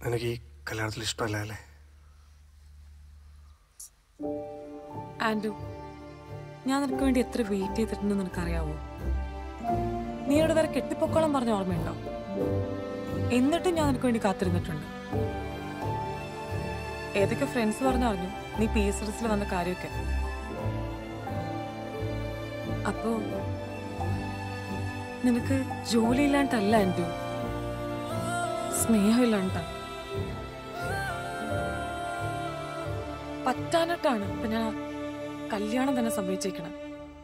എനിക്ക് ഈ കല്യാണത്തിൽ ഇഷ്ടമല്ല അല്ലേ ആൻഡു ഞാൻ നിനക്ക് വേണ്ടി എത്ര വെയിറ്റ് ചെയ്തിട്ടുണ്ടെന്ന് നിനക്കറിയാവോ നീ ഇവിടെ വരെ കെട്ടിപ്പൊക്കോളം പറഞ്ഞ ഓർമ്മയുണ്ടോ എന്നിട്ടും ഞാൻ നിനക്ക് വേണ്ടി കാത്തിരുന്നിട്ടുണ്ട് ഏതൊക്കെ ഫ്രണ്ട്സ് പറഞ്ഞറിഞ്ഞു നീ പി എസ് എസിൽ വന്ന കാര്യമൊക്കെ അപ്പോ നിനക്ക് ജോലിയില്ലാണ്ടല്ല ആൻഡു സ്നേഹമില്ലാണ്ട പറ്റാനിട്ടാണ് ഇപ്പൊ ഞാൻ ആ കല്യാണം തന്നെ സംഭവിച്ചേക്കണം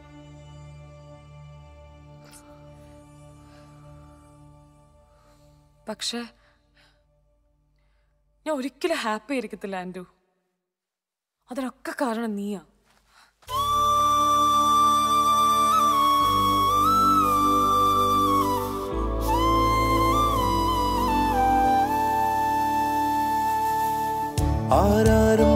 പക്ഷെ ഞാൻ ഒരിക്കലും ഹാപ്പി ആയിരിക്കത്തില്ല ആൻഡു അതിനൊക്കെ കാരണം നീയാ ആരാരും